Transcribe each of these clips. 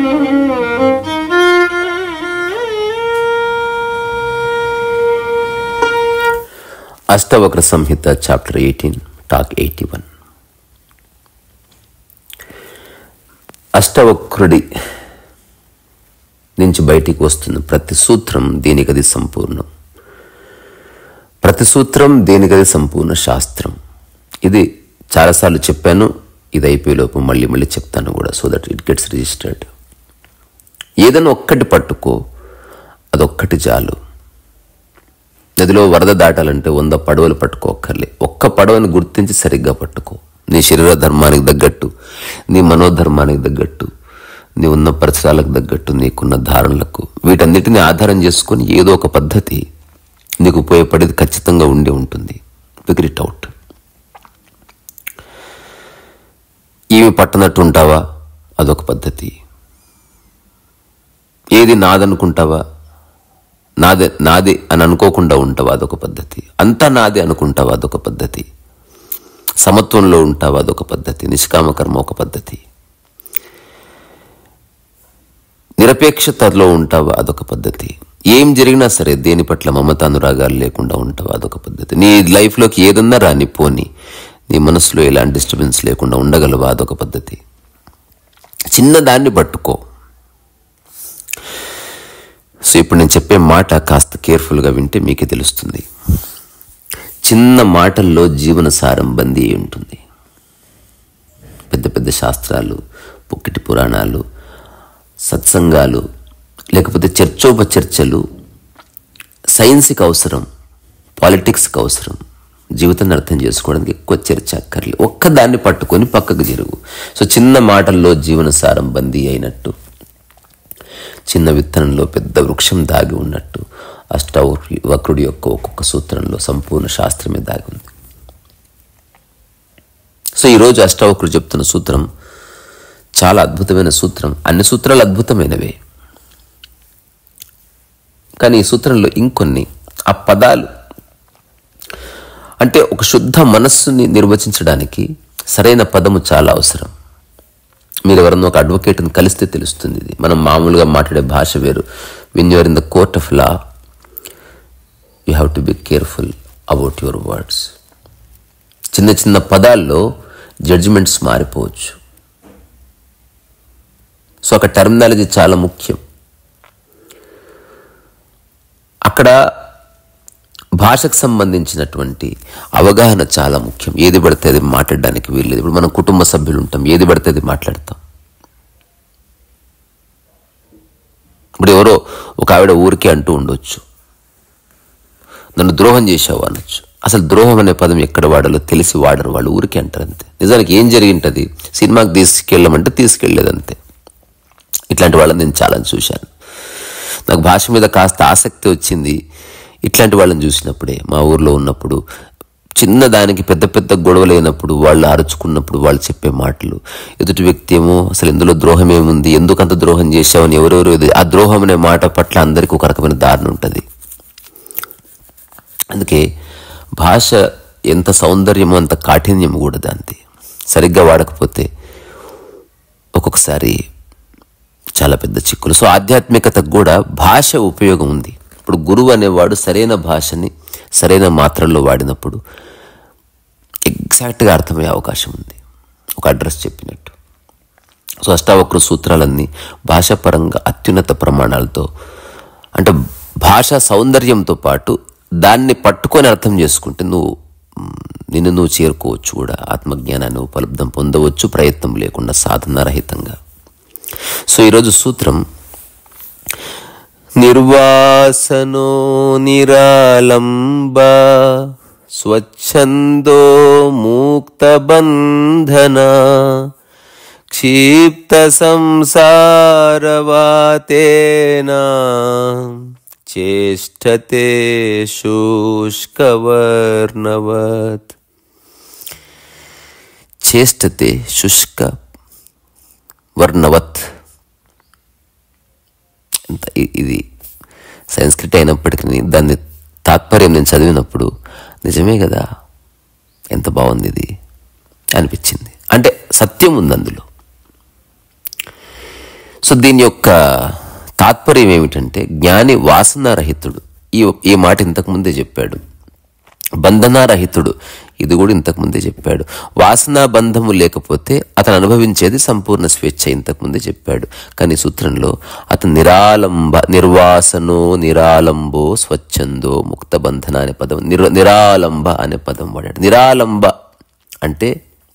Ashtavakra Samhita chapter eighteen talk eighty one అష్టవక్రుడి నుంచి బయటికి వస్తున్న ప్రతి సూత్రం దేనికది సంపూర్ణం ప్రతి సూత్రం దేనికది సంపూర్ణ శాస్త్రం ఇది చాలాసార్లు చెప్పాను ఇది అయిపోయేలోపు మళ్ళీ మళ్ళీ చెప్తాను కూడా so that it gets registered ఏదైనా ఒక్కటి పట్టుకో అదొక్కటి చాలు నదిలో వరద దాటాలంటే వంద పడవలు పట్టుకోక్కర్లే ఒక్క పడవని గుర్తించి సరిగ్గా పట్టుకో నీ శరీర ధర్మానికి తగ్గట్టు నీ మనోధర్మానికి తగ్గట్టు నీ ఉన్న పరిసరాలకు తగ్గట్టు నీకున్న ధారణలకు వీటన్నిటిని ఆధారం చేసుకొని ఏదో ఒక పద్ధతి నీకు ఉపయోగపడేది ఖచ్చితంగా ఉండే ఉంటుంది ఫిగర్ ఇట్ అవుట్ ఏమి పట్టనట్టు ఉంటావా అదొక పద్ధతి ఏది నాదనుకుంటావా నాదే నాది అని అనుకోకుండా ఉంటావా అదొక పద్ధతి అంతా నాదే అనుకుంటావా అదొక పద్ధతి సమత్వంలో ఉంటావా అదొక పద్ధతి నిష్కామ కర్మ ఒక పద్ధతి నిరపేక్షతలో ఉంటావా అదొక పద్ధతి ఏం జరిగినా సరే దేని పట్ల మమత అనురాగాలు లేకుండా ఉంటావా అదొక పద్ధతి నీ లైఫ్లోకి ఏదన్నా రాని పోని నీ మనసులో ఎలాంటి డిస్టర్బెన్స్ లేకుండా ఉండగలవా అదొక పద్ధతి చిన్నదాన్ని పట్టుకో సో ఇప్పుడు నేను చెప్పే మాట కాస్త కేర్ఫుల్గా వింటే మీకే తెలుస్తుంది చిన్న మాటల్లో జీవన సారం బందీ అయి ఉంటుంది పెద్ద పెద్ద శాస్త్రాలు పుక్కిటి పురాణాలు సత్సంగాలు లేకపోతే చర్చోపచర్చలు సైన్స్కి అవసరం పాలిటిక్స్కి అవసరం జీవితాన్ని అర్థం చేసుకోవడానికి ఎక్కువ చర్చ అక్కర్లే ఒక్కదాన్ని పట్టుకొని పక్కకు జరుగు సో చిన్న మాటల్లో జీవన సారం బందీ అయినట్టు చిన్న విత్తనంలో పెద్ద వృక్షం దాగి ఉన్నట్టు అష్టవక్రుడి యొక్క ఒక్కొక్క సూత్రంలో సంపూర్ణ శాస్త్రమే దాగి ఉంది సో ఈరోజు అష్టవక్రుడు చెప్తున్న సూత్రం చాలా అద్భుతమైన సూత్రం అన్ని సూత్రాలు అద్భుతమైనవే కానీ ఈ సూత్రంలో ఇంకొన్ని ఆ పదాలు అంటే ఒక శుద్ధ మనస్సుని నిర్వచించడానికి సరైన పదము చాలా అవసరం మీరు ఎవరన్నా ఒక అడ్వకేట్ని కలిస్తే తెలుస్తుంది ఇది మనం మామూలుగా మాట్లాడే భాష వేరు when you are in the court of law you have to be careful about your words చిన్న చిన్న పదాల్లో జడ్జిమెంట్స్ మారిపోవచ్చు సో అక్కడ టర్మినాలజీ చాలా ముఖ్యం అక్కడ భాషకు సంబంధించినటువంటి అవగాహన చాలా ముఖ్యం ఏది పడితే అది మాట్లాడడానికి వీల్లేదు ఇప్పుడు మనం కుటుంబ సభ్యులు ఉంటాం ఏది పడితే అది మాట్లాడతాం ఇప్పుడు ఎవరో ఒక ఆవిడ ఊరికే అంటూ ఉండొచ్చు నన్ను ద్రోహం చేశావు అనొచ్చు అసలు ద్రోహం అనే పదం ఎక్కడ వాడాలో తెలిసి వాడరు వాళ్ళు ఊరికే అంటారు అంతే నిజానికి ఏం జరిగింటది సినిమాకి తీసుకెళ్ళమంటే తీసుకెళ్ళలేదు అంతే ఇట్లాంటి వాళ్ళని నేను చాలా చూశాను నాకు భాష మీద కాస్త ఆసక్తి వచ్చింది ఇట్లాంటి వాళ్ళని చూసినప్పుడే మా ఊర్లో ఉన్నప్పుడు చిన్న దానికి పెద్ద పెద్ద గొడవలు అయినప్పుడు వాళ్ళు అరుచుకున్నప్పుడు వాళ్ళు చెప్పే మాటలు ఎదుటి వ్యక్తి ఏమో అసలు ఇందులో ద్రోహం ఏముంది ఎందుకు అంత ద్రోహం చేశావని ఎవరెవరు ఇది- ఆ ద్రోహం అనే మాట పట్ల అందరికీ ఒక రకమైన దారిని ఉంటుంది అందుకే భాష ఎంత సౌందర్యమో అంత కాఠిన్యం కూడా దాంది సరిగ్గా వాడకపోతే ఒక్కొక్కసారి చాలా పెద్ద చిక్కులు సో ఆధ్యాత్మికతకు కూడా భాష ఉపయోగం ఉంది ఇప్పుడు గురువు అనేవాడు సరైన భాషని సరైన మాత్రల్లో వాడినప్పుడు ఎగ్జాక్ట్గా అర్థమయ్యే అవకాశం ఉంది ఒక అడ్రస్ చెప్పినట్టు సో అష్టావక్ర సూత్రాలన్నీ భాషాపరంగా అత్యున్నత ప్రమాణాలతో అంటే భాషా సౌందర్యంతో పాటు దాన్ని పట్టుకొని అర్థం చేసుకుంటే నువ్వు మ్, నిన్ను నువ్వు చేరుకోవచ్చు కూడా ఆత్మజ్ఞానాన్ని ఉపలబ్ధం పొందవచ్చు ప్రయత్నం లేకుండా సాధన రహితంగా సో ఈరోజు సూత్రం నిర్వాసనో నిరాలంబ స్వచ్ఛందో ముక్తబంధన క్షిప్త సంసారవాతేన చేష్టతే శుష్కవర్ణవత్ చేష్టతే శుష్క వర్ణవత్ ఇంత ఇ- ఇది సంస్కృతి అయినప్పటికీ దాన్ని తాత్పర్యం నేను చదివినప్పుడు నిజమే కదా ఎంత బాగుంది ఇది అనిపించింది అంటే సత్యం ఉంది అందులో సో దీని యొక్క తాత్పర్యం ఏమిటంటే జ్ఞాని వాసనారహితుడు ఈ ఈ మాట ఇంతకు ముందే చెప్పాడు బంధనారహితుడు ఇది కూడా ఇంతకు ముందే చెప్పాడు వాసనా బంధము లేకపోతే అతను అనుభవించేది సంపూర్ణ స్వేచ్ఛ ఇంతకు ముందే చెప్పాడు కానీ ఈ సూత్రంలో అతను నిరాలంబ నిర్వాసనో నిరాలంబో స్వచ్ఛందో ముక్త బంధన అనే పదం నిర నిరాలంబ అనే పదం వాడాడు నిరాలంబ అంటే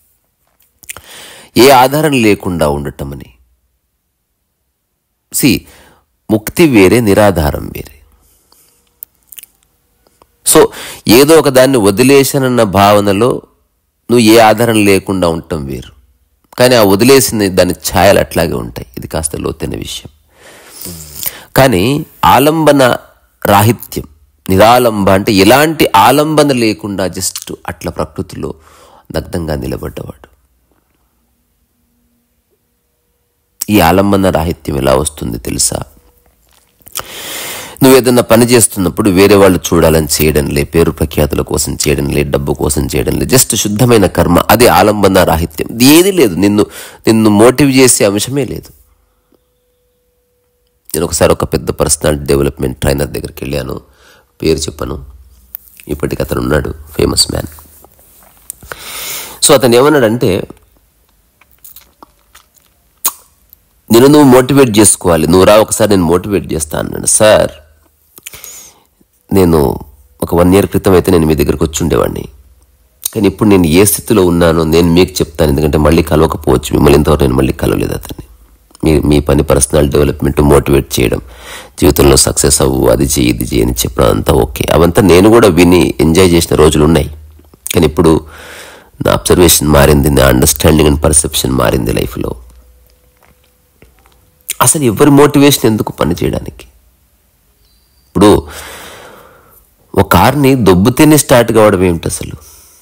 ఏ ఆధారం లేకుండా ఉండటం అని సి ముక్తి వేరే నిరాధారం వేరే సో ఏదో ఒక దాన్ని వదిలేశానన్న భావనలో నువ్వు ఏ ఆధారం లేకుండా ఉండటం వేరు కానీ ఆ వదిలేసిన దాని ఛాయలు అట్లాగే ఉంటాయి ఇది కాస్త లోతైన విషయం కానీ ఆలంబన రాహిత్యం నిరాలంబ అంటే ఎలాంటి ఆలంబన లేకుండా జస్ట్ అట్లా ప్రకృతిలో దగ్ధంగా నిలబడ్డవాడు ఈ ఆలంబన రాహిత్యం ఎలా వస్తుంది తెలుసా నువ్వు ఏదన్నా పని చేస్తున్నప్పుడు వేరే వాళ్ళు చూడాలని చేయడం లే పేరు ప్రఖ్యాతుల కోసం చేయడం లే డబ్బు కోసం చేయడం లే జస్ట్ శుద్ధమైన కర్మ అది ఆలంబన రాహిత్యం ఏది లేదు నిన్ను నిన్ను మోటివ్ చేసే అంశమే లేదు నేను ఒకసారి ఒక పెద్ద పర్సనాలిటీ డెవలప్మెంట్ ట్రైనర్ దగ్గరికి వెళ్ళాను పేరు చెప్పను ఇప్పటికి అతను ఉన్నాడు ఫేమస్ మ్యాన్ సో అతను ఏమన్నాడంటే నేను నువ్వు మోటివేట్ చేసుకోవాలి నువ్వు రా ఒకసారి నేను మోటివేట్ చేస్తాను అన్నాడు సార్ నేను ఒక వన్ ఇయర్ క్రితం అయితే నేను మీ దగ్గరికి వచ్చి ఉండేవాడిని కానీ ఇప్పుడు నేను ఏ స్థితిలో ఉన్నానో నేను మీకు చెప్తాను ఎందుకంటే మళ్ళీ కలవకపోవచ్చు మిమ్మల్ని ఇంతవరకు నేను మళ్ళీ కలవలేదు అతన్ని మీ మీ పని పర్సనల్ డెవలప్మెంట్ మోటివేట్ చేయడం జీవితంలో సక్సెస్ అవ్వు అది చేయి ఇది చేయి అని చెప్పడం అంతా ఓకే అవంతా నేను కూడా విని ఎంజాయ్ చేసిన రోజులు ఉన్నాయి కానీ ఇప్పుడు నా అబ్జర్వేషన్ మారింది నా అండర్స్టాండింగ్ అండ్ పర్సెప్షన్ మారింది లైఫ్లో అసలు ఎవరి మోటివేషన్ ఎందుకు పని చేయడానికి ఇప్పుడు ఒక కార్ని దొబ్బుతేనే స్టార్ట్ కావడం ఏమిటి అసలు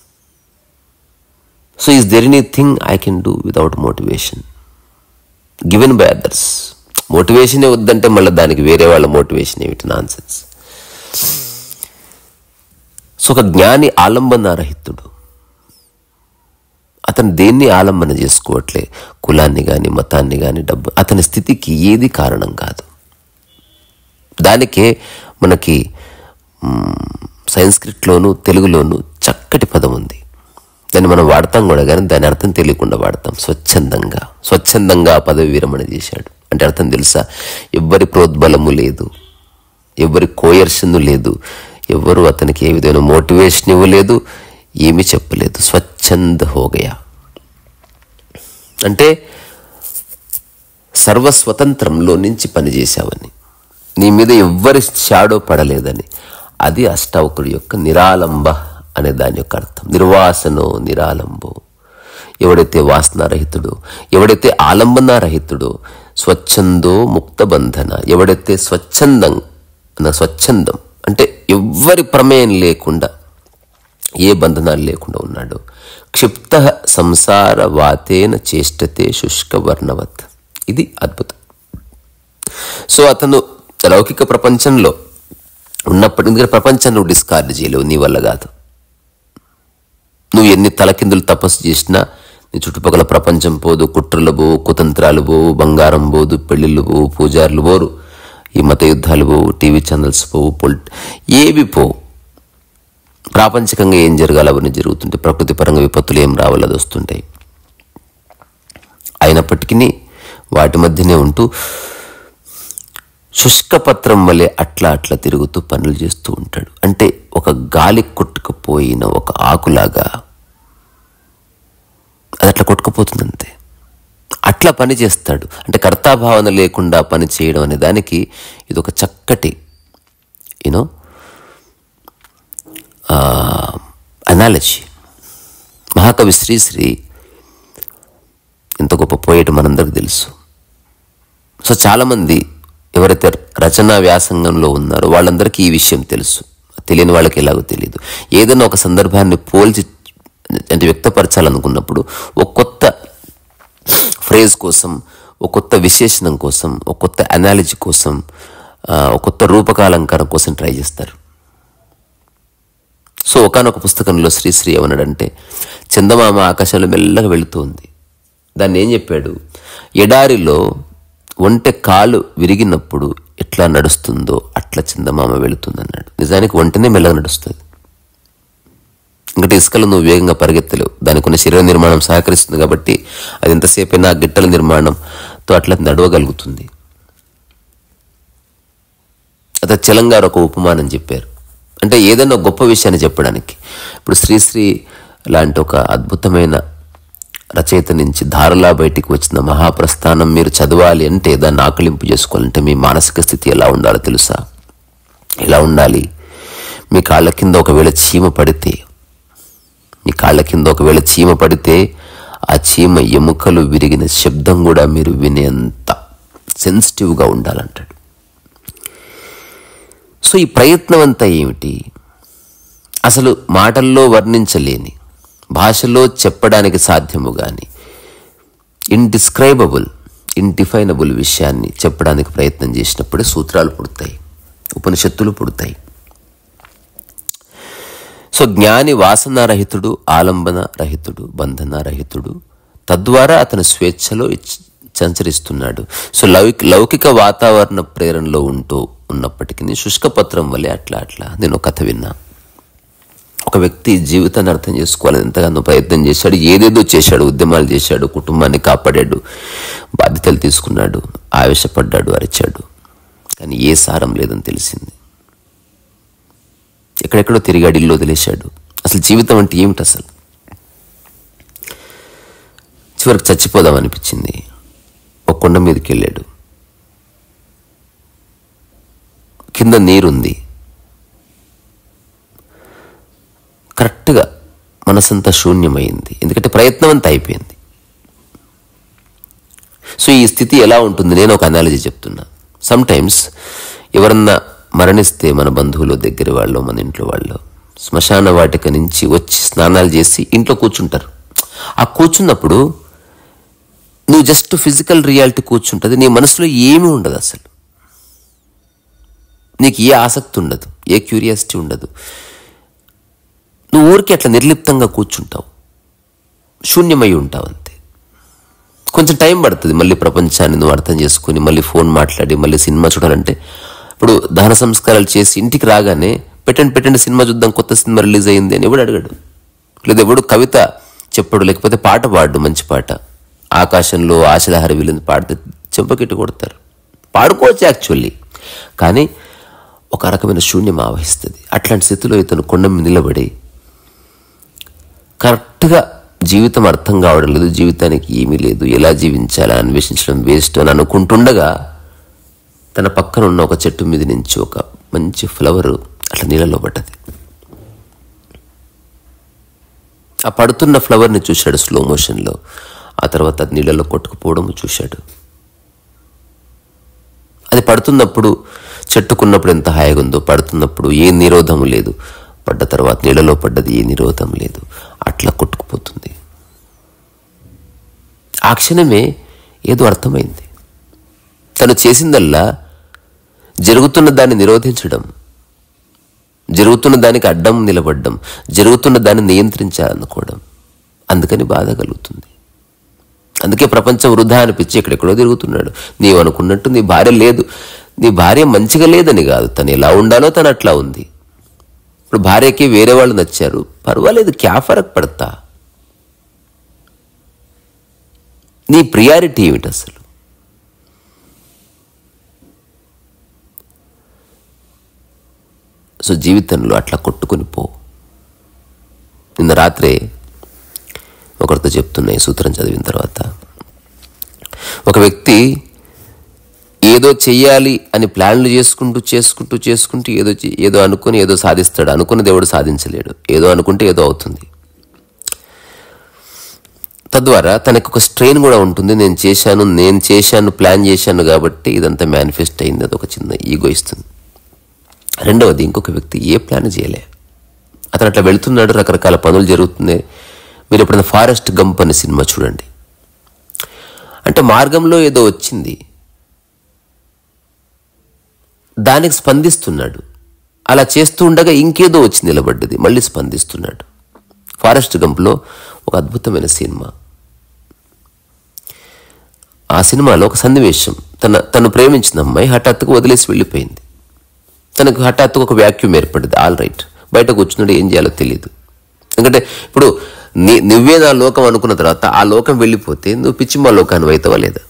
so is there anything I can do without motivation given by others మోటివేషనే వద్దంటే మళ్ళీ దానికి వేరే వాళ్ళ మోటివేషన్ ఏమిటి నాన్ సెన్స్ సో ఒక జ్ఞాని ఆలంబనారహితుడు అతను దేన్ని ఆలంబన చేసుకోవట్లే కులాన్ని కానీ మతాన్ని కానీ డబ్బు అతని స్థితికి ఏది కారణం కాదు దానికే మనకి మ్, సంస్కృట్లోను తెలుగులోను చక్కటి పదం ఉంది దాన్ని మనం వాడతాం కూడా కానీ దాని అర్థం తెలియకుండా వాడతాం స్వచ్ఛందంగా స్వచ్ఛందంగా పదవి విరమణ చేశాడు అంటే అర్థం తెలుసా ఎవ్వరి ప్రోద్బలము లేదు ఎవరి కోయర్షన్ లేదు ఎవ్వరు అతనికి ఏ విధమైన మోటివేషన్ ఇవ్వలేదు ఏమీ చెప్పలేదు స్వచ్ఛంద హోగయా అంటే సర్వస్వతంత్రంలో నుంచి పనిచేశావని నీ మీద ఎవ్వరి షాడో పడలేదని అది అష్టావకుడి యొక్క నిరాలంబ అనే దాని యొక్క అర్థం నిర్వాసనో నిరాలంబో ఎవడైతే వాసనారహితుడో ఎవడైతే ఆలంబనారహితుడో స్వచ్ఛందో ముక్త బంధన ఎవడైతే స్వచ్ఛందం అన్న స్వచ్ఛందం అంటే ఎవ్వరి ప్రమేయం లేకుండా ఏ బంధనాలు లేకుండా ఉన్నాడు క్షిప్త సంసార వాతేన చేష్టతే శుష్క వర్ణవత్ ఇది అద్భుతం సో అతను లౌకిక ప్రపంచంలో ఉన్నప్పటి ఎందుకంటే ప్రపంచాన్ని నువ్వు డిస్కార్డ్ చేయలేవు నీ వల్ల కాదు నువ్వు ఎన్ని తలకిందులు తపస్సు చేసినా నీ చుట్టుపక్కల ప్రపంచం పోదు కుట్రలు పోవు కుతంత్రాలు పోవు బంగారం పోదు పెళ్ళిళ్ళు పోవు పూజారులు పోరు ఈ మత యుద్ధాలు పోవు టీవీ ఛానల్స్ పోవు పొలిట్ ఏవి పోవు ప్రాపంచికంగా ఏం జరగాలి అవన్నీ జరుగుతుంటాయి ప్రకృతి పరంగా విపత్తులు ఏం రావాలి అది వస్తుంటాయి అయినప్పటికీ వాటి మధ్యనే ఉంటూ శుష్కపత్రం వలె అట్లా అట్లా తిరుగుతూ పనులు చేస్తూ ఉంటాడు అంటే ఒక గాలి కొట్టుకుపోయిన ఒక ఆకులాగా అది అట్లా కొట్టుకుపోతుంది అంతే అట్లా పని చేస్తాడు అంటే కర్తాభావన లేకుండా పని చేయడం అనే దానికి ఇది ఒక చక్కటి యూనో అనాలజీ మహాకవి శ్రీశ్రీ ఎంత గొప్ప పోయేటి మనందరికి తెలుసు సో చాలామంది ఎవరైతే రచనా వ్యాసంగంలో ఉన్నారో వాళ్ళందరికీ ఈ విషయం తెలుసు తెలియని వాళ్ళకి ఎలాగో తెలియదు ఏదైనా ఒక సందర్భాన్ని పోల్చి అంటే వ్యక్తపరచాలనుకున్నప్పుడు ఒక కొత్త ఫ్రేజ్ కోసం ఒక కొత్త విశేషణం కోసం ఒక కొత్త అనాలజీ కోసం ఆ, ఒక కొత్త రూపకాలంకారం కోసం ట్రై చేస్తారు సో ఒకనొక పుస్తకంలో శ్రీశ్రీ ఏమన్నాడంటే చందమామ ఆకాశంలో మెల్లగా వెళుతూ ఉంది దాన్ని ఏం చెప్పాడు ఎడారిలో ఒంటె కాలు విరిగినప్పుడు ఎట్లా నడుస్తుందో అట్లా చందమామ వెళుతుంది అన్నాడు నిజానికి ఒంటెనే మెల్లగా నడుస్తుంది ఇంకటి ఇసుకలు నువ్వు వేగంగా పరిగెత్తలేవు దానికి ఉన్న శరీర నిర్మాణం సహకరిస్తుంది కాబట్టి అది ఎంతసేపైనా ఆ గిట్టల నిర్మాణంతో అట్లా నడవగలుగుతుంది అత చలంగారు ఒక ఉపమానం చెప్పారు అంటే ఏదైనా గొప్ప విషయాన్ని చెప్పడానికి ఇప్పుడు శ్రీశ్రీ లాంటి ఒక అద్భుతమైన రచయిత నుంచి ధారలా బయటికి వచ్చిన మహాప్రస్థానం మీరు చదవాలి అంటే దాన్ని ఆకలింపు చేసుకోవాలంటే మీ మానసిక స్థితి ఎలా ఉండాలో తెలుసా ఎలా ఉండాలి మీ కాళ్ళ కింద ఒకవేళ చీమ పడితే మీ కాళ్ళ కింద ఒకవేళ చీమ పడితే ఆ చీమ ఎముకలు విరిగిన శబ్దం కూడా మీరు వినేంత సెన్సిటివ్గా ఉండాలంటాడు సో ఈ ప్రయత్నం అంతా ఏమిటి అసలు మాటల్లో వర్ణించలేని భాషలో చెప్పడానికి సాధ్యము కానీ ఇన్డిస్క్రైబబుల్ ఇన్డిఫైనబుల్ విషయాన్ని చెప్పడానికి ప్రయత్నం చేసినప్పుడే సూత్రాలు పుడతాయి ఉపనిషత్తులు పుడతాయి సో జ్ఞాని వాసనారహితుడు ఆలంబన రహితుడు బంధన రహితుడు తద్వారా అతను స్వేచ్ఛలో ఇచ్- సంచరిస్తున్నాడు సో లౌకిక లౌకిక వాతావరణ ప్రేరణలో ఉంటూ ఉన్నప్పటికీ శుష్కపత్రం వల్లే అట్లా అట్లా నేను ఒక కథ విన్నా ఒక వ్యక్తి జీవితాన్ని అర్థం చేసుకోవాలని ఎంతగానో ప్రయత్నం చేశాడు ఏదేదో చేశాడు ఉద్యమాలు చేశాడు కుటుంబాన్ని కాపాడాడు బాధ్యతలు తీసుకున్నాడు ఆవేశపడ్డాడు అరిచాడు కానీ ఏ సారం లేదని తెలిసింది ఎక్కడెక్కడో తిరిగాడు ఇల్లు వదిలేశాడు అసలు జీవితం అంటే ఏమిటి అసలు చివరికి చచ్చిపోదాం అనిపించింది ఒక కొండ మీదకి వెళ్ళాడు కింద నీరుంది కరెక్ట్గా మనసంతా శూన్యమైంది ఎందుకంటే ప్రయత్నం అంతా అయిపోయింది సో ఈ స్థితి ఎలా ఉంటుంది నేను ఒక అనాలజీ చెప్తున్నా సమ్ టైమ్స్ ఎవరన్నా మరణిస్తే మన బంధువులు దగ్గర వాళ్ళు మన ఇంట్లో వాళ్ళు శ్మశాన వాటిక నుంచి వచ్చి స్నానాలు చేసి ఇంట్లో కూర్చుంటారు ఆ కూర్చున్నప్పుడు నువ్వు జస్ట్ ఫిజికల్ రియాలిటీ కూర్చుంటుంది నీ మనసులో ఏమీ ఉండదు అసలు నీకు ఏ ఆసక్తి ఉండదు ఏ క్యూరియాసిటీ ఉండదు నువ్వు ఊరికి అట్లా నిర్లిప్తంగా కూర్చుంటావు శూన్యమై ఉంటావు అంతే కొంచెం టైం పడుతుంది మళ్ళీ ప్రపంచాన్ని నువ్వు అర్థం చేసుకుని మళ్ళీ ఫోన్ మాట్లాడి మళ్ళీ సినిమా చూడాలంటే ఇప్పుడు దహన సంస్కారాలు చేసి ఇంటికి రాగానే పెట్టండి పెట్టండి సినిమా చూద్దాం కొత్త సినిమా రిలీజ్ అయింది అని ఎవడు అడగడు లేదా ఎవడు కవిత చెప్పడు లేకపోతే పాట పాడు మంచి పాట ఆకాశంలో ఆశలహరి వీళ్ళని పాడితే చెంపకెట్టు కొడతారు పాడుకోవచ్చు యాక్చువల్లీ కానీ ఒక రకమైన శూన్యం ఆవహిస్తుంది అట్లాంటి స్థితిలో ఇతను కొండ మీద నిలబడి కరెక్ట్గా జీవితం అర్థం కావడం లేదు జీవితానికి ఏమీ లేదు ఎలా జీవించాలా అన్వేషించడం వేస్ట్ అని అనుకుంటుండగా తన పక్కన ఉన్న ఒక చెట్టు మీద నుంచి ఒక మంచి ఫ్లవర్ అట్లా నీళ్ళలో పడ్డది ఆ పడుతున్న ఫ్లవర్ని చూశాడు స్లో మోషన్లో ఆ తర్వాత అది నీళ్ళలో కొట్టుకుపోవడం చూశాడు అది పడుతున్నప్పుడు చెట్టుకున్నప్పుడు ఎంత హాయిగా ఉందో పడుతున్నప్పుడు ఏ నిరోధం లేదు పడ్డ తర్వాత నీళ్ళలో పడ్డది ఏ నిరోధం లేదు అట్లా కొట్టుకుపోతుంది ఆ క్షణమే ఏదో అర్థమైంది తను చేసిందల్లా జరుగుతున్న దాన్ని నిరోధించడం జరుగుతున్న దానికి అడ్డం నిలబడడం జరుగుతున్న దాన్ని నియంత్రించాలనుకోవడం అందుకని బాధ కలుగుతుంది అందుకే ప్రపంచం వృధా అనిపించి ఎక్కడెక్కడో తిరుగుతున్నాడు నీవు అనుకున్నట్టు నీ భార్య లేదు నీ భార్య మంచిగా లేదని కాదు తను ఎలా ఉండాలో తను అట్లా ఉంది ఇప్పుడు భార్యకి వేరే వాళ్ళు నచ్చారు పర్వాలేదు క్యా ఫరక్ పడతా నీ ప్రియారిటీ ఏమిటి అసలు సో జీవితంలో అట్లా కొట్టుకుని పో నిన్న రాత్రే ఒకరితో చెప్తున్నా ఈ సూత్రం చదివిన తర్వాత ఒక వ్యక్తి ఏదో చెయ్యాలి అని ప్లాన్లు చేసుకుంటూ చేసుకుంటూ చేసుకుంటూ ఏదో చే- ఏదో అనుకుని ఏదో సాధిస్తాడు అనుకున్న దేవుడు సాధించలేడు ఏదో అనుకుంటే ఏదో అవుతుంది తద్వారా తనకు ఒక స్ట్రెయిన్ కూడా ఉంటుంది నేను చేశాను నేను చేశాను ప్లాన్ చేశాను కాబట్టి ఇదంతా మేనిఫెస్ట్ అయింది అది ఒక చిన్న ఈగో ఇస్తుంది రెండవది ఇంకొక వ్యక్తి ఏ ప్లాన్ చేయలే అతను అట్లా వెళ్తున్నాడు రకరకాల పనులు జరుగుతున్నాయి మీరు ఎప్పుడైనా ఫారెస్ట్ గంప్ అనే సినిమా చూడండి అంటే మార్గంలో ఏదో వచ్చింది దానికి స్పందిస్తున్నాడు అలా చేస్తూ ఉండగా ఇంకేదో వచ్చి నిలబడ్డది మళ్ళీ స్పందిస్తున్నాడు ఫారెస్ట్ గంప్లో ఒక అద్భుతమైన సినిమా ఆ సినిమాలో ఒక సన్నివేశం తన తను ప్రేమించిన అమ్మాయి హఠాత్తుగా వదిలేసి వెళ్ళిపోయింది తనకు హఠాత్తుగా ఒక వ్యాక్యూమ్ ఏర్పడింది ఆల్ రైట్ బయట కూర్చున్నాడు ఏం చేయాలో తెలియదు ఎందుకంటే ఇప్పుడు నీ నువ్వే నా లోకం అనుకున్న తర్వాత ఆ లోకం వెళ్ళిపోతే నువ్వు పిచ్చిమా లోకాన్ని అవుతావా లేదా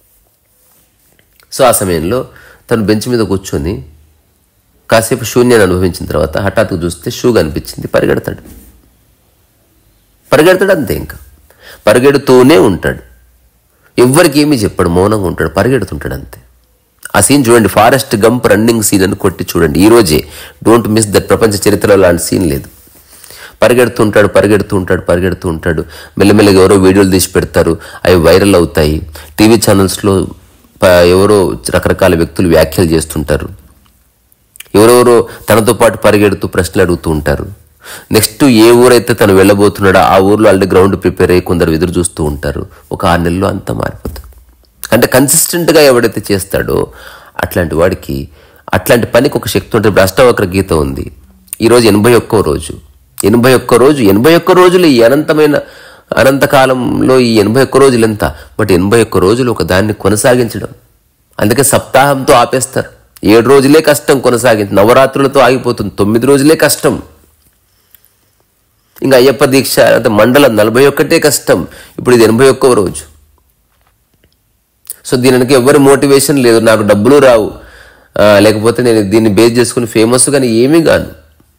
సో ఆ సమయంలో తను బెంచ్ మీద కూర్చొని కాసేపు శూన్యాన్ని అనుభవించిన తర్వాత హఠాత్తుగా చూస్తే షూ కనిపించింది పరిగెడతాడు పరిగెడతాడు అంతే ఇంకా పరిగెడుతూనే ఉంటాడు ఎవ్వరికి ఏమీ చెప్పాడు మౌనంగా ఉంటాడు పరిగెడుతుంటాడు అంతే ఆ సీన్ చూడండి ఫారెస్ట్ గంప్ రన్నింగ్ సీన్ అని కొట్టి చూడండి ఈ రోజే డోంట్ మిస్ దట్ ప్రపంచ చరిత్రలో లాంటి సీన్ లేదు పరిగెడుతూ ఉంటాడు పరిగెడుతూ ఉంటాడు పరిగెడుతూ ఉంటాడు మెల్లమెల్లగా ఎవరో వీడియోలు తీసి పెడతారు అవి వైరల్ అవుతాయి టీవీ ఛానల్స్లో ప- ఎవరో రకరకాల వ్యక్తులు వ్యాఖ్యలు చేస్తుంటారు ఎవరెవరో తనతో పాటు పరిగెడుతూ ప్రశ్నలు అడుగుతూ ఉంటారు నెక్స్ట్ ఏ ఊరైతే తను వెళ్ళబోతున్నాడో ఆ ఊర్లో ఆల్రెడీ గ్రౌండ్ ప్రిపేర్ అయ్యి కొందరు ఎదురు చూస్తూ ఉంటారు ఒక ఆరు నెలల్లో అంతా మారిపోతుంది అంటే కన్సిస్టెంట్గా ఎవడైతే చేస్తాడో అట్లాంటి వాడికి అట్లాంటి పనికి ఒక శక్తి ఉంటుంది ఇప్పుడు అష్టవక్ర గీత ఉంది ఈరోజు ఎనభై ఒక్కో రోజు ఎనభై ఒక్క రోజు ఎనభై ఒక్క రోజులు ఈ అనంతమైన అనంతకాలంలో ఈ ఎనభై ఒక్క రోజులు ఎంత బట్ ఎనభై ఒక్క రోజులు ఒక దాన్ని కొనసాగించడం అందుకే సప్తాహంతో ఆపేస్తారు ఏడు రోజులే కష్టం కొనసాగించి నవరాత్రులతో ఆగిపోతుంది తొమ్మిది రోజులే కష్టం ఇంకా అయ్యప్ప దీక్ష అంటే మండలం నలభై ఒక్కటే కష్టం ఇప్పుడు ఇది ఎనభై ఒక్కవ రోజు సో దీనికి ఎవరి మోటివేషన్ లేదు నాకు డబ్బులు రావు ఆ, లేకపోతే నేను దీన్ని బేస్ చేసుకుని ఫేమస్ కానీ ఏమీ కాను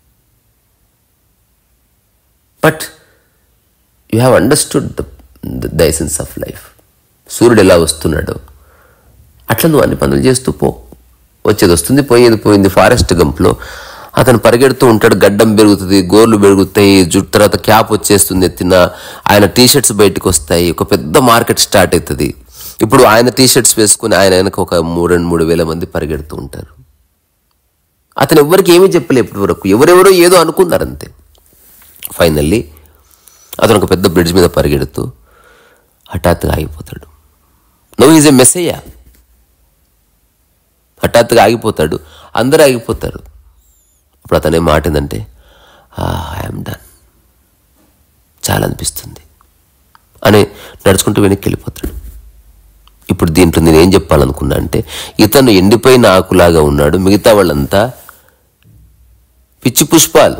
but you have understood the the essence of life సూర్యుడు ఎలా వస్తున్నాడో అట్లా నువ్వు అన్ని పనులు చేస్తూ పో వచ్చేది వస్తుంది పోయేది పోయింది ఫారెస్ట్ గంప్లో అతను పరిగెడుతూ ఉంటాడు గడ్డం పెరుగుతుంది గోర్లు పెరుగుతాయి జుట్టు తర్వాత క్యాప్ వచ్చేస్తుంది ఎత్తిన ఆయన టీ షర్ట్స్ బయటకు వస్తాయి ఒక పెద్ద మార్కెట్ స్టార్ట్ అవుతుంది ఇప్పుడు ఆయన టీ షర్ట్స్ వేసుకుని ఆయన వెనక ఒక మూడు రెండు మూడు వేల మంది పరిగెడుతూ ఉంటారు అతను ఎవరికి ఏమీ చెప్పలే ఇప్పటి వరకు ఎవరెవరో ఏదో అనుకున్నారు అంతే ఫైనల్లీ అతను ఒక పెద్ద బ్రిడ్జ్ మీద పరిగెడుతూ హఠాత్తుగా ఆగిపోతాడు నో ఈజ్ ఎ మెసేజ్ హఠాత్తుగా ఆగిపోతాడు అందరూ ఆగిపోతారు అప్పుడు అతనే మాట ఏంటంటే ఐఎమ్ డన్ చాలా అనిపిస్తుంది అని నడుచుకుంటూ వెనక్కి వెళ్ళిపోతాడు ఇప్పుడు దీంట్లో నేను ఏం చెప్పాలనుకున్నా అంటే ఇతను ఎండిపోయిన ఆకులాగా ఉన్నాడు మిగతా వాళ్ళంతా పిచ్చి పుష్పాలు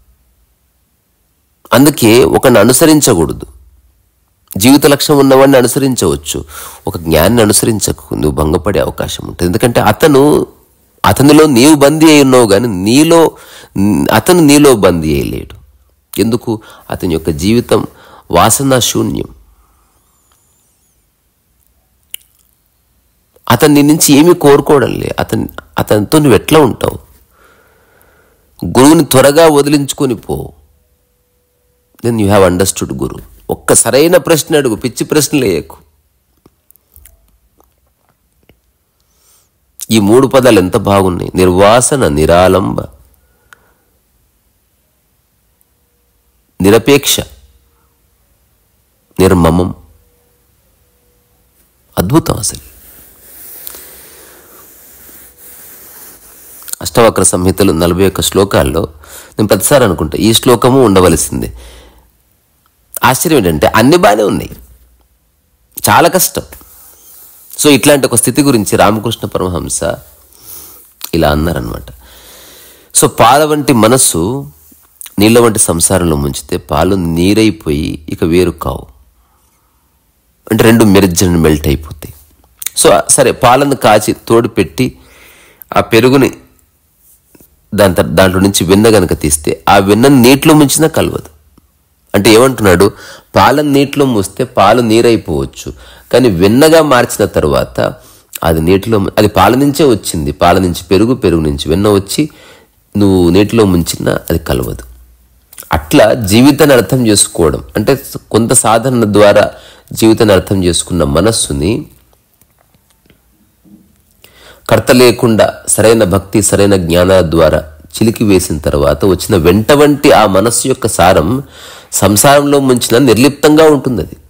అందుకే ఒకరిని అనుసరించకూడదు జీవిత లక్ష్యం ఉన్నవాడిని అనుసరించవచ్చు ఒక జ్ఞాన్ని అనుసరించకు నువ్వు భంగపడే అవకాశం ఉంటుంది ఎందుకంటే అతను అతనిలో నీవు బందీ అయి ఉన్నావు కానీ నీలో అతను నీలో బందీ అయ్యలేడు ఎందుకు అతని యొక్క జీవితం వాసన శూన్యం అతను నీ నుంచి ఏమీ కోరుకోవడంలే అతని అతనితో నువ్వు ఎట్లా ఉంటావు గురువుని త్వరగా వదిలించుకొని పో దెన్ యూ హ్యావ్ అండర్స్టూడ్ గురు ఒక్క సరైన ప్రశ్న అడుగు పిచ్చి ప్రశ్నలు వేయకు ఈ మూడు పదాలు ఎంత బాగున్నాయి నిర్వాసన నిరాలంబ నిరపేక్ష నిర్మమం అద్భుతం అసలు అష్టవక్ర సంహితలు నలభై ఒక్క శ్లోకాల్లో నేను ప్రతిసారి అనుకుంటా ఈ శ్లోకము ఉండవలసిందే ఆశ్చర్యం ఏంటంటే అన్ని బాగానే ఉన్నాయి చాలా కష్టం సో ఇట్లాంటి ఒక స్థితి గురించి రామకృష్ణ పరమహంస ఇలా అన్నారనమాట సో పాల వంటి మనస్సు నీళ్ళ వంటి సంసారంలో ముంచితే పాలు నీరైపోయి ఇక వేరు కావు అంటే రెండు మెరిజన్ మెల్ట్ అయిపోతాయి సో సరే పాలను కాచి తోడు పెట్టి ఆ పెరుగుని దాని తర్- దాంట్లో నుంచి వెన్న గనక తీస్తే ఆ వెన్నను నీటిలో ముంచినా కలవదు అంటే ఏమంటున్నాడు పాలను నీటిలో మూస్తే పాలు నీరైపోవచ్చు కానీ వెన్నగా మార్చిన తర్వాత అది నీటిలో అది పాల నుంచే వచ్చింది పాల నుంచి పెరుగు పెరుగు నుంచి వెన్న వచ్చి నువ్వు నీటిలో ముంచినా అది కలవదు అట్లా జీవితాన్ని అర్థం చేసుకోవడం అంటే కొంత సాధన ద్వారా జీవితాన్ని అర్థం చేసుకున్న మనస్సుని కర్త లేకుండా సరైన భక్తి సరైన జ్ఞానాల ద్వారా చిలికి వేసిన తర్వాత వచ్చిన వెంట వంటి ఆ మనస్సు యొక్క సారం సంసారంలో ముంచిన నిర్లిప్తంగా ఉంటుంది అది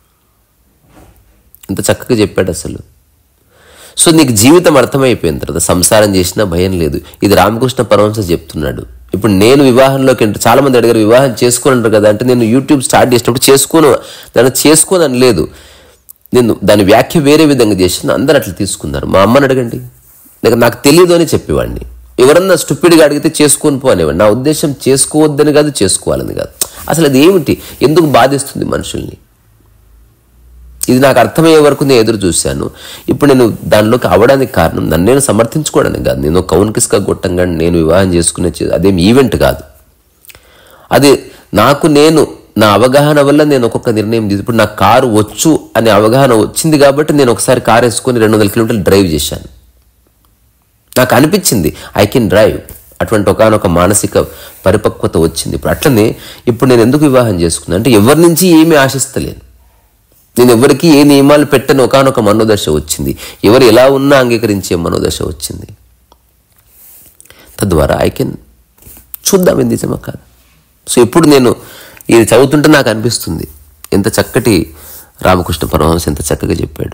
ఇంత చక్కగా చెప్పాడు అసలు సో నీకు జీవితం అర్థమైపోయిన తర్వాత సంసారం చేసినా భయం లేదు ఇది రామకృష్ణ పరమహంస చెప్తున్నాడు ఇప్పుడు నేను వివాహంలోకి ఎంటర్ చాలా మంది అడిగారు వివాహం చేసుకోనంటారు కదా అంటే నేను యూట్యూబ్ స్టార్ట్ చేసినప్పుడు చేసుకోను దాన్ని చేసుకోను అని లేదు నేను దాని వ్యాఖ్య వేరే విధంగా చేసిన అందరు అట్లా తీసుకున్నారు మా అమ్మని అడగండి లేక నాకు తెలియదు అని చెప్పేవాడిని ఎవరన్నా స్టూపిడ్గా అడిగితే చేసుకొని పో అనేవాడిని నా ఉద్దేశం చేసుకోవద్దని కాదు చేసుకోవాలని కాదు అసలు అది ఏమిటి ఎందుకు బాధిస్తుంది మనుషుల్ని ఇది నాకు అర్థమయ్యే వరకు నేను ఎదురు చూశాను ఇప్పుడు నేను దానిలోకి అవడానికి కారణం నన్ను నేను సమర్థించుకోవడానికి కాదు నేను కౌన్కిస్గా గొట్టంగా నేను వివాహం చేసుకునే చే- అదేం ఈవెంట్ కాదు అది నాకు నేను నా అవగాహన వల్ల నేను ఒక్కొక్క నిర్ణయం తీసు ఇప్పుడు నాకు కారు వచ్చు అనే అవగాహన వచ్చింది కాబట్టి నేను ఒకసారి కారు వేసుకొని రెండు వందల కిలోమీటర్లు డ్రైవ్ చేశాను నాకు అనిపించింది ఐ కెన్ డ్రైవ్ అటువంటి ఒకనొక మానసిక పరిపక్వత వచ్చింది ఇప్పుడు అట్లనే ఇప్పుడు నేను ఎందుకు వివాహం చేసుకున్నాను అంటే ఎవరి నుంచి ఏమీ ఆశిస్తలేను నేను ఎవరికి ఏ నియమాలు పెట్టని ఒకనొక మనోదశ వచ్చింది ఎవరు ఎలా ఉన్నా అంగీకరించే మనోదశ వచ్చింది తద్వారా ఐ కెన్ చూద్దాం ఇది నిజమా కాదు సో ఇప్పుడు నేను ఇది చదువుతుంటే నాకు అనిపిస్తుంది ఎంత చక్కటి రామకృష్ణ పరమహంస ఎంత చక్కగా చెప్పాడు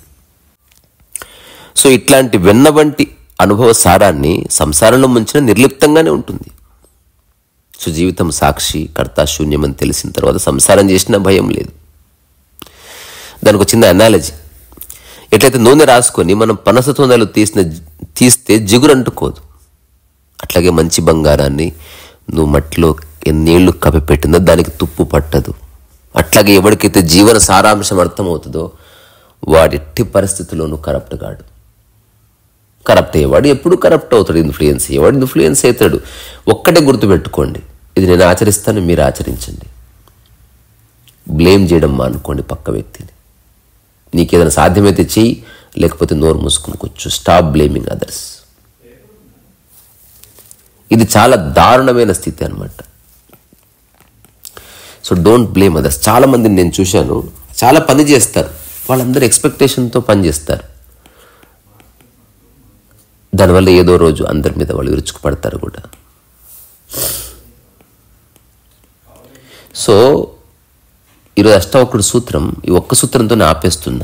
సో ఇట్లాంటి వెన్న వంటి అనుభవ సారాన్ని సంసారంలో ముంచిన నిర్లిప్తంగానే ఉంటుంది సో జీవితం సాక్షి కర్త శూన్యం అని తెలిసిన తర్వాత సంసారం చేసినా భయం లేదు దానికి ఒక చిన్న అనాలజీ ఎట్లయితే నూనె రాసుకొని మనం పనస తొందరలు తీసిన తీస్తే జిగురు అంటుకోదు అట్లాగే మంచి బంగారాన్ని నువ్వు మట్టిలో ఎన్నేళ్ళు కప్పిపెట్టిందో దానికి తుప్పు పట్టదు అట్లాగే ఎవరికైతే జీవన సారాంశం అర్థమవుతుందో వాడెట్టి పరిస్థితుల్లోనూ కరప్ట్ కాడు కరప్ట్ అయ్యేవాడు ఎప్పుడు కరప్ట్ అవుతాడు ఇన్ఫ్లుయెన్స్ అయ్యేవాడు ఇన్ఫ్లుయెన్స్ అవుతాడు ఒక్కటే గుర్తుపెట్టుకోండి ఇది నేను ఆచరిస్తాను మీరు ఆచరించండి బ్లేమ్ చేయడం మానుకోండి పక్క వ్యక్తిని నీకేదైనా సాధ్యమైతే చెయ్యి లేకపోతే నోరు మూసుకుని కూర్చో స్టాప్ బ్లేమింగ్ అదర్స్ ఇది చాలా దారుణమైన స్థితి అన్నమాట సో డోంట్ బ్లేమ్ అదర్స్ చాలా మందిని నేను చూశాను చాలా పని చేస్తారు వాళ్ళందరూ ఎక్స్పెక్టేషన్తో పని చేస్తారు దానివల్ల ఏదో రోజు అందరి మీద వాళ్ళు విరుచుకు పడతారు కూడా సో ఈరోజు అష్టావకుడు సూత్రం ఈ ఒక్క సూత్రంతోనే ఆపేస్తున్నా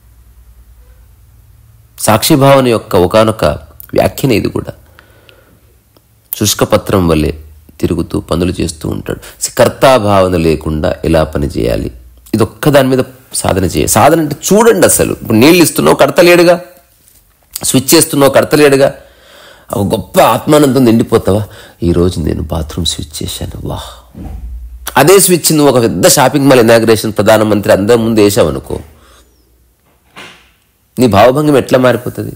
సాక్షిభావన యొక్క ఒకనొక వ్యాఖ్యనే ఇది కూడా శుష్కపత్రం వల్లే తిరుగుతూ పనులు చేస్తూ ఉంటాడు కర్తాభావన లేకుండా ఎలా పని చేయాలి ఇది ఒక్క దాని మీద సాధన చేయాలి సాధన అంటే చూడండి అసలు ఇప్పుడు నీళ్ళు ఇస్తున్నావు కడతలేడుగా స్విచ్ చేస్తున్నావు కడతలేడుగా ఒక గొప్ప ఆత్మానందం నిండిపోతావా ఈరోజు నేను బాత్రూమ్ స్విచ్ చేశాను వాహ్ అదే స్విచ్ నువ్వు ఒక పెద్ద షాపింగ్ మాల్ ఇనాగ్రేషన్ ప్రధానమంత్రి అందరి ముందు వేసావనుకో నీ భావభంగం ఎట్లా మారిపోతుంది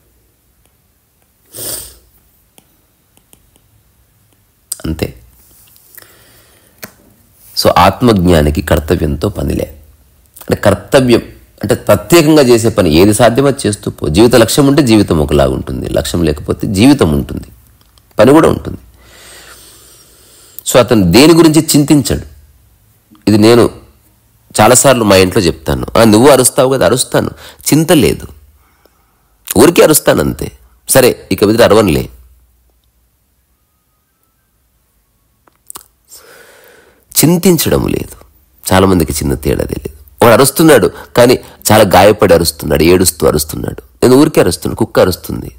అంతే సో ఆత్మజ్ఞానికి కర్తవ్యంతో పనిలే అంటే కర్తవ్యం అంటే ప్రత్యేకంగా చేసే పని ఏది సాధ్యమో అది చేస్తూ పో జీవిత లక్ష్యం ఉంటే జీవితం ఒకలాగా ఉంటుంది లక్ష్యం లేకపోతే జీవితం ఉంటుంది పని కూడా ఉంటుంది సో అతను దేని గురించి చింతించాడు ఇది నేను చాలాసార్లు మా ఇంట్లో చెప్తాను "ఆ, నువ్వు అరుస్తావు కదా అరుస్తాను చింత లేదు ఊరికే అరుస్తాను అంతే సరే ఇక మీద అరవనులే చింతించడం లేదు చాలామందికి చిన్న తేడా తెలియదు వాడు అరుస్తున్నాడు కానీ చాలా గాయపడి అరుస్తున్నాడు ఏడుస్తూ అరుస్తున్నాడు నేను ఊరికే అరుస్తున్నాను కుక్క అరుస్తుంది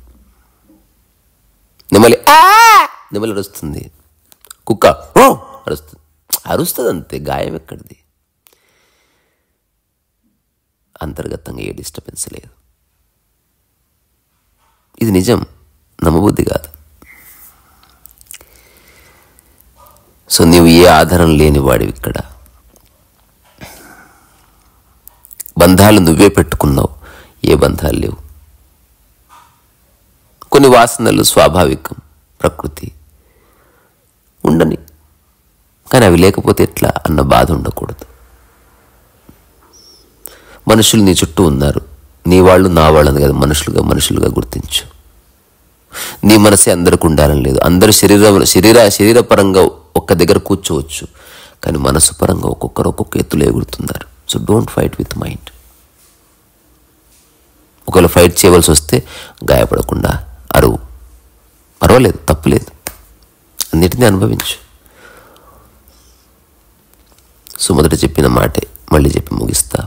నెమలి "ఆ!" నెమలి అరుస్తుంది కుక్క "ఓ!" అరుస్తుంది అరుస్తుంది అంతే గాయం ఎక్కడిది అంతర్గతంగా ఏ డిస్టర్బెన్స్ లేదు ఇది నిజం నమ్మబుద్ధి కాదు సో నీవు ఏ ఆధారం లేని వాడివి ఇక్కడ బంధాలు నువ్వే పెట్టుకున్నావు ఏ బంధాలు లేవు కొన్ని వాసనలు స్వాభావికం ప్రకృతి ఉండని కానీ అవి లేకపోతే ఎట్లా అన్న బాధ ఉండకూడదు మనుషులు నీ చుట్టూ ఉన్నారు నీ వాళ్ళు నా వాళ్ళని కదా మనుషులుగా మనుషులుగా గుర్తించు నీ మనసే అందరికి ఉండాలని లేదు అందరు శరీర శరీర శరీరపరంగా ఒక్క దగ్గర కూర్చోవచ్చు కానీ మనసు పరంగా ఒక్కొక్కరు ఒక్కొక్క ఎత్తులో ఎగురుతున్నారు so don't fight with mind ఒకవేళ ఫైట్ చేయవలసి వస్తే గాయపడకుండా అరువు పర్వాలేదు తప్పులేదు అన్నిటినీ అనుభవించు సో మొదట చెప్పిన మాటే మళ్ళీ చెప్పి ముగిస్తా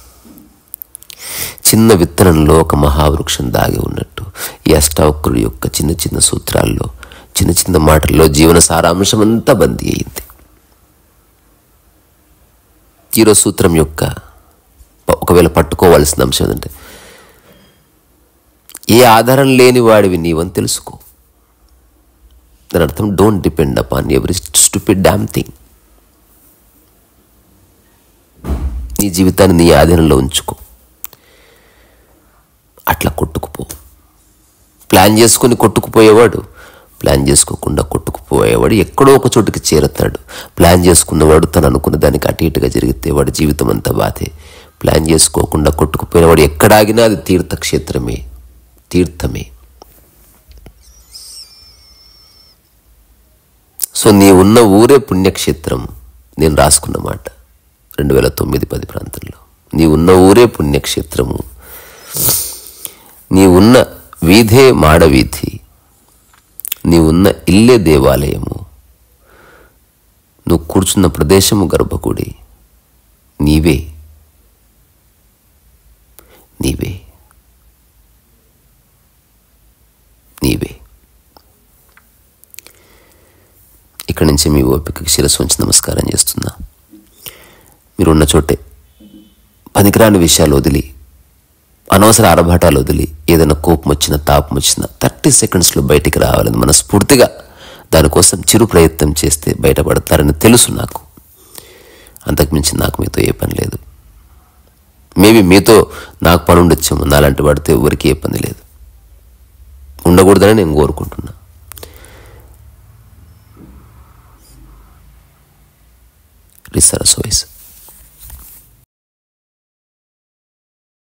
చిన్న విత్తనంలో ఒక మహావృక్షం దాగి ఉన్నట్టు ఈ అష్టావక్రుడి యొక్క చిన్న చిన్న సూత్రాల్లో చిన్న చిన్న మాటల్లో జీవన సారాంశం అంతా బందీ అయింది ఈరోజు సూత్రం యొక్క ఒకవేళ పట్టుకోవాల్సిన అంశం ఏంటంటే ఏ ఆధారం లేని వాడివి నీవని తెలుసుకో దాని అర్థం డోంట్ డిపెండ్ అపాన్ ఎవరి స్టూపిడ్ డామ్ థింగ్ నీ జీవితాన్ని నీ ఆధీనంలో ఉంచుకో అట్లా కొట్టుకుపో ప్లాన్ చేసుకుని కొట్టుకుపోయేవాడు ప్లాన్ చేసుకోకుండా కొట్టుకుపోయేవాడు ఎక్కడో ఒక చోటుకి చేరతాడు ప్లాన్ చేసుకున్నవాడు తను అనుకున్న దానికి అటు ఇటుగా జరిగితే వాడి జీవితం అంతా బాధే ప్లాన్ చేసుకోకుండా కొట్టుకుపోయినవాడు ఎక్కడాగినా అది తీర్థక్షేత్రమే తీర్థమే సో నీ ఉన్న ఊరే పుణ్యక్షేత్రం నేను రాసుకున్న మాట రెండు వేల తొమ్మిది పది ప్రాంతంలో నీ ఉన్న ఊరే పుణ్యక్షేత్రము నీ ఉన్న వీధే మాడవీధి నీ ఉన్న ఇల్లే దేవాలయము నువ్వు కూర్చున్న ప్రదేశము గర్భగుడి నీవే నీవే నీవే ఇక్కడి నుంచి మీ ఓపికకి శిరస్సు ఉంచి నమస్కారం చేస్తున్నా మీరున్న చోటే పనికిరాని విషయాలు వదిలి అనవసర ఆరభాటాలు వదిలి ఏదైనా కోపం వచ్చినా తాపం వచ్చినా థర్టీ సెకండ్స్లో బయటికి రావాలని మనస్ఫూర్తిగా దానికోసం చిరు ప్రయత్నం చేస్తే బయటపడతారని తెలుసు నాకు అంతకుమించి నాకు మీతో ఏ పని లేదు మేబీ మీతో నాకు పని ఉండొచ్చేమో నాలాంటి వాడితో ఎవరికి ఏ పని లేదు ఉండకూడదని నేను కోరుకుంటున్నా రిసరస్ వాయిస్